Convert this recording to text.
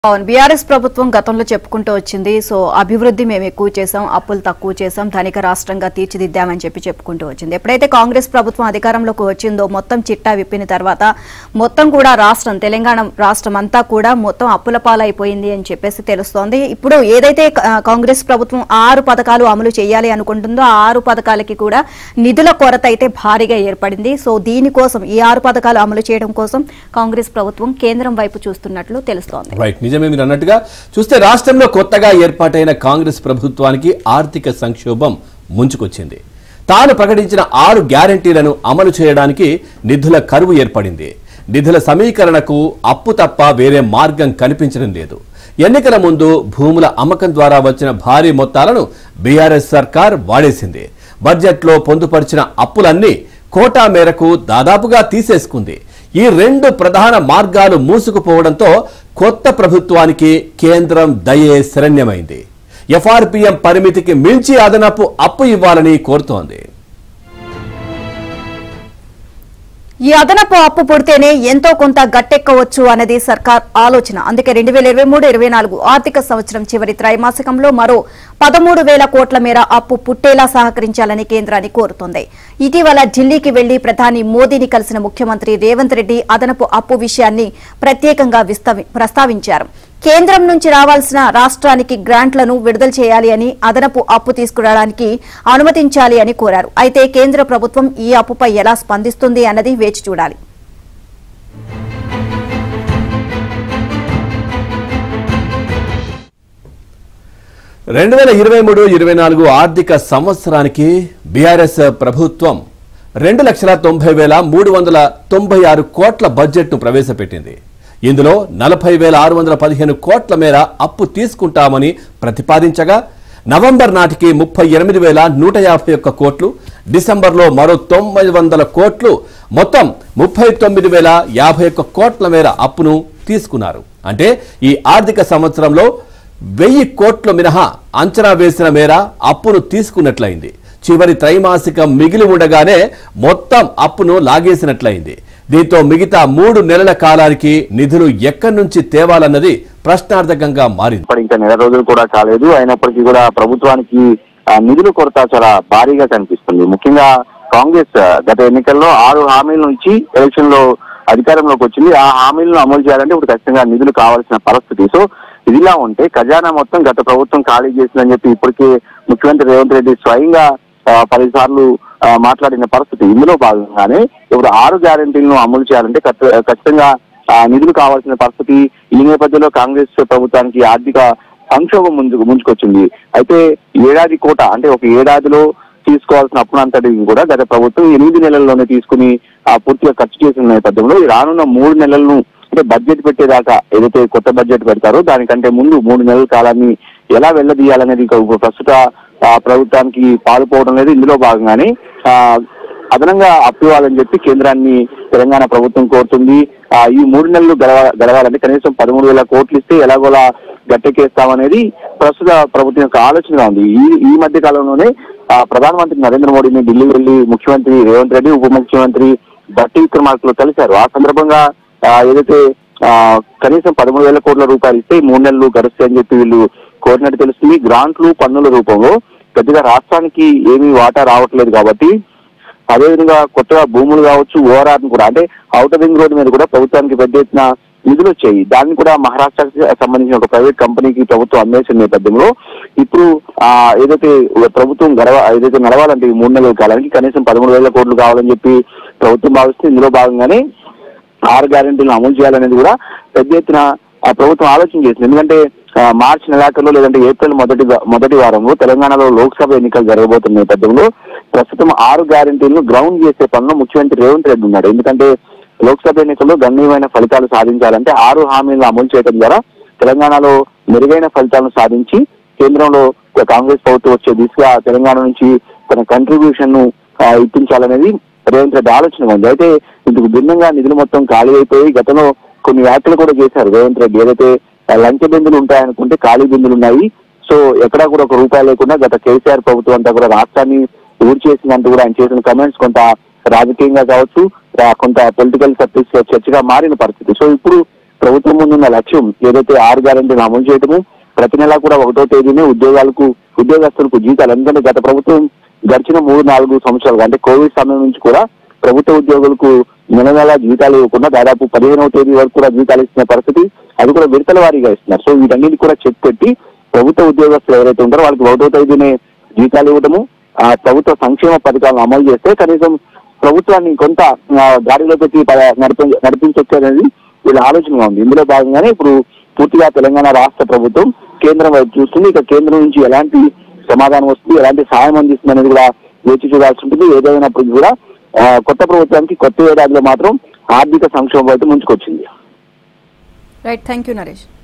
అవును బీఆర్ఎస్ ప్రభుత్వం గతంలో చెప్పుకుంటూ వచ్చింది సో అభివృద్ధి మేము ఎక్కువ చేసాం అప్పులు తక్కువ చేసాం ధనిక రాష్ట్రంగా తీర్చిదిద్దామని చెప్పి చెప్పుకుంటూ వచ్చింది ఎప్పుడైతే కాంగ్రెస్ ప్రభుత్వం అధికారంలోకి వచ్చిందో మొత్తం చిట్టా విప్పిన తర్వాత మొత్తం కూడా రాష్ట్రం తెలంగాణ రాష్ట్రం అంతా కూడా మొత్తం అప్పుల పాలైపోయింది అని చెప్పేసి తెలుస్తోంది ఇప్పుడు ఏదైతే కా- కాంగ్రెస్ ప్రభుత్వం ఆరు పథకాలు అమలు చేయాలి అనుకుంటుందో ఆ ఆరు పథకాలకి కూడా నిధుల కొరత అయితే భారీగా ఏర్పడింది సో దీనికోసం ఈ ఆరు పథకాలు అమలు చేయడం కోసం కాంగ్రెస్ ప్రభుత్వం కేంద్రం వైపు చూస్తున్నట్లు తెలుస్తోంది రైట్ నిజమే మీరు అన్నట్టుగా చూస్తే రాష్ట్రంలో కొత్తగా ఏర్పాటైన కాంగ్రెస్ ప్రభుత్వానికి ఆర్థిక సంక్షోభం ముంచుకొచ్చింది తాను ప్రకటించిన ఆరు గ్యారంటీలను అమలు చేయడానికి నిధుల కరువు ఏర్పడింది నిధుల సమీకరణకు అప్పు తప్ప వేరే మార్గం కనిపించడం లేదు ఎన్నికల ముందు భూముల అమ్మకం ద్వారా వచ్చిన భారీ మొత్తాలను బీఆర్ఎస్ సర్కార్ వాడేసింది బడ్జెట్లో పొందుపరిచిన అప్పులన్నీ కోటా మేరకు దాదాపుగా తీసేసుకుంది ఈ రెండు ప్రధాన మార్గాలు మూసుకుపోవడంతో కొత్త ప్రభుత్వానికి కేంద్రం దయే శరణ్యమైంది ఎఫ్ఆర్పిఎం పరిమితికి మించి అదనపు అప్పు ఇవ్వాలని కోరుతోంది ఈ అదనపు అప్పు పుడితేనే ఎంతో కొంత గట్టెక్కవచ్చు అనేది సర్కార్ ఆలోచన అందుకే రెండు వేల ఇరవై మూడు ఇరవై నాలుగు ఆర్థిక సంవత్సరం చివరి త్రైమాసికంలో మరో పదమూడు వేల కోట్ల మేర అప్పు పుట్టేలా సహకరించాలని కేంద్రాన్ని కోరుతోంది ఇటీవల ఢిల్లీకి వెళ్లి ప్రధాని మోదీని కలిసిన ముఖ్యమంత్రి రేవంత్ రెడ్డి అదనపు అప్పు విషయాన్ని ప్రత్యేకంగా విస్తవి- ప్రస్తావించారు కేంద్రం నుంచి రావాల్సిన రాష్ట్రానికి గ్రాంట్లను విడుదల చేయాలి అని అదనపు అప్పు తీసుకురావడానికి అనుమతించాలి అని కోరారు అయితే కేంద్ర ప్రభుత్వం ఈ అప్పుపై ఎలా స్పందిస్తుంది అన్నది వేచి చూడాలి రెండు వేల ఇరవై మూడు ఇరవై నాలుగు ఆర్థిక సంవత్సరానికి బీఆర్ఎస్ ప్రభుత్వం రెండు లక్షల తొంభై వేల మూడు వందల తొంభై ఆరు కోట్ల బడ్జెట్ను ప్రవేశపెట్టింది ఇందులో నలభై వేల ఆరు వందల పదిహేను కోట్ల మేర అప్పు తీసుకుంటామని ప్రతిపాదించగా నవంబర్ నాటికి ముప్పై ఎనిమిది వేల నూట యాభై ఒక్క కోట్లు డిసెంబర్లో మరో తొమ్మిది వందల కోట్లు మొత్తం ముప్పై తొమ్మిది వేల యాభై ఒక్క కోట్ల మేర అప్పును తీసుకున్నారు అంటే ఈ ఆర్థిక సంవత్సరంలో వెయ్యి కోట్ల మినహా అంచనా వేసిన మేర అప్పును తీసుకున్నట్లయింది చివరి త్రైమాసికం మిగిలి ఉండగానే మొత్తం అప్పును లాగేసినట్లయింది దీంతో మిగతా మూడు నెలల కాలానికి నిధులు ఎక్కడి నుంచి తేవాలన్నది ప్రశ్నార్థకంగా మారింది ఇప్పటి ఇంకా నెల రోజులు కూడా కాలేదు అయినప్పటికీ కూడా ప్రభుత్వానికి ఆ, నిధుల కొరత చాలా భారీగా కనిపిస్తుంది ముఖ్యంగా కాంగ్రెస్ ఆ, గత ఎన్నికల్లో ఆరు హామీల నుంచి ఎలక్షన్ లో అధికారంలోకి వచ్చింది ఆ హామీలను అమలు చేయాలంటే ఇప్పుడు ఖచ్చితంగా నిధులు కావాల్సిన పరిస్థితి సో ఇదిలా ఉంటే ఖజానా మొత్తం గత ప్రభుత్వం ఖాళీ చేసిందని చెప్పి ఇప్పటికే ముఖ్యమంత్రి రేవంత్ రెడ్డి స్వయంగా ఆ, పదిసార్లు ఆ, మాట్లాడిన పరిస్థితి ఇందులో భాగంగానే ఇప్పుడు ఆరు గ్యారంటీలను అమలు చేయాలంటే ఖచ్చ- ఖచ్చితంగా ఆ, నిధులు కావాల్సిన పరిస్థితి ఈ నేపథ్యంలో కాంగ్రెస్ ప్రభుత్వానికి ఆర్థిక సంక్షోభం ముందుకు ముంచుకొచ్చింది అయితే ఏడాది కోట అంటే ఒక ఏడాదిలో తీసుకోవాల్సిన అప్పునంతటి కూడా గత ప్రభుత్వం ఎనిమిది నెలల్లోనే తీసుకుని ఆ పూర్తిగా ఖర్చు చేసిన నేపథ్యంలో ఈ రానున్న మూడు నెలలను అంటే బడ్జెట్ పెట్టేదాకా ఏదైతే కొత్త బడ్జెట్ పెడతారో దానికంటే ముందు మూడు నెలల కాలాన్ని ఎలా వెళ్ళదీయాలనేది ఇక ప్రస్తుత ఆ, ప్రభుత్వానికి పాల్పోవడం లేదు ఇందులో భాగంగానే ఆ, అదనంగా అప్పు ఇవ్వాలని చెప్పి కేంద్రాన్ని తెలంగాణ ప్రభుత్వం కోరుతుంది ఆ, ఈ మూడు నెలలు గడవ గడవాలంటే కనీసం పదమూడు వేల కోట్లు ఇస్తే ఎలాగోలా గట్టెక్కేస్తామనేది ప్రస్తుత ప్రభుత్వం యొక్క ఆలోచనగా ఉంది ఈ ఈ మధ్య కాలంలోనే ఆ, ప్రధానమంత్రి నరేంద్ర మోడీని ఢిల్లీ వెళ్లి ముఖ్యమంత్రి రేవంత్ రెడ్డి ఉప ముఖ్యమంత్రి బట్టి విక్రమార్కలు కలిశారు ఆ సందర్భంగా ఆ, ఏదైతే ఆ, కనీసం పదమూడు వేల కోట్ల రూపాయలు ఇస్తే ఈ మూడు నెలలు గడుస్తాయని చెప్పి వీళ్ళు కోరినట్టు తెలుస్తుంది గ్రాంట్లు పన్నుల రూపంలో పెద్దగా రాష్ట్రానికి ఏమీ వాటా రావట్లేదు కాబట్టి అదేవిధంగా కొత్తగా భూములు కావచ్చు ఓఆర్ఆర్ కూడా అంటే ఔటర్ రింగ్ రోడ్డు మీద కూడా ప్రభుత్వానికి పెద్ద ఎత్తున నిధులు వచ్చాయి దాన్ని కూడా మహారాష్ట్రకి సంబంధించిన ఒక ప్రైవేట్ కంపెనీకి ప్రభుత్వం అమ్మేసిన నేపథ్యంలో ఇప్పుడు ఆ ఏదైతే ప్రభుత్వం గడవ ఏదైతే నడవాలంటే ఈ మూడు నెలల కాలానికి కనీసం పదమూడు వేల కోట్లు కావాలని చెప్పి ప్రభుత్వం భావిస్తుంది ఇందులో భాగంగానే ఆరు గ్యారెంటీలను అమలు చేయాలనేది కూడా పెద్ద ఎత్తున ఆ ప్రభుత్వం ఆలోచన చేసింది ఎందుకంటే ఆ, మార్చి నెలాఖరులో లేదంటే ఏప్రిల్ మొదటి వా- మొదటి వారంలో తెలంగాణలో లోక్సభ ఎన్నికలు జరగబోతున్న నేపథ్యంలో ప్రస్తుతం ఆరు గ్యారెంటీలను గ్రౌండ్ చేసే పనిలో ముఖ్యమంత్రి రేవంత్ రెడ్డి ఉన్నాడు ఎందుకంటే లోక్సభ ఎన్నికల్లో గణనీయమైన ఫలితాలు సాధించాలంటే ఆరు హామీలను అమలు చేయడం ద్వారా తెలంగాణలో మెరుగైన ఫలితాలను సాధించి కేంద్రంలో కాంగ్రెస్ ప్రభుత్వం వచ్చే దిశగా తెలంగాణ నుంచి తన కంట్రిబ్యూషన్ ను ఆ, ఇప్పించాలనేది రేవంత్ రెడ్డి ఆలోచన ఉంది అయితే ఇందుకు భిన్నంగా నిధులు మొత్తం ఖాళీ అయిపోయి గతంలో కొన్ని వ్యాఖ్యలు కూడా చేశారు రేవంత్ రెడ్డి ఏదైతే ఆ, లంచ బిందులు ఉంటాయనుకుంటే ఖాళీ బిందులు ఉన్నాయి సో ఎక్కడా కూడా ఒక రూపాయి లేకుండా గత కేసీఆర్ ప్రభుత్వం అంతా కూడా రాష్ట్రాన్ని ఊరి చేసిందంటూ కూడా ఆయన చేసిన కమెంట్స్ కొంత రాజకీయంగా కావచ్చు ఆ, కొంత పొలిటికల్ సర్కిల్స్ చర్చగా మారిన పరిస్థితి సో ఇప్పుడు ప్రభుత్వం ముందున్న లక్ష్యం ఏదైతే ఆరు గ్యారెంటీని అమలు చేయడము ప్రతి నెల కూడా ఒకటో తేదీనే ఉద్యోగాలకు ఉద్యోగస్తులకు జీతాలు ఎందుకంటే గత ప్రభుత్వం గడిచిన మూడు నాలుగు సంవత్సరాలు అంటే కోవిడ్ సమయం నుంచి కూడా ప్రభుత్వ ఉద్యోగులకు నెల నెల జీతాలు ఇవ్వకుండా దాదాపు పదిహేనవ తేదీ వరకు కూడా జీతాలు ఇస్తున్న పరిస్థితి అది కూడా విడతల వారీగా ఇస్తున్నారు సో వీటన్నిటి కూడా చెక్ పెట్టి ప్రభుత్వ ఉద్యోగస్తులు ఎవరైతే ఉంటారో వాళ్ళకి ఒకటో తేదీనే జీతాలు ఇవ్వడము ఆ ప్రభుత్వ సంక్షేమ పథకాలను అమలు చేస్తే కనీసం ప్రభుత్వాన్ని కొంత ఆ, గాడిలో పెట్టి ప- నడిపి నడిపించవచ్చు అనేది వీళ్ళ ఆలోచనగా ఉంది ఇందులో భాగంగానే ఇప్పుడు పూర్తిగా తెలంగాణ రాష్ట్ర ప్రభుత్వం కేంద్రం వైపు చూస్తుంది ఇక కేంద్రం నుంచి ఎలాంటి సమాధానం వస్తుంది ఎలాంటి సహాయం అందిస్తుంది అనేది కూడా వేచి చూడాల్సి ఉంటుంది ఏదైనప్పటికీ కూడా ఆ, కొత్త ప్రభుత్వానికి కొత్త ఏడాదిలో మాత్రం ఆర్థిక సంక్షోభం అయితే ముంచుకొచ్చింది రైట్ థ్యాంక్ యూ నరేష్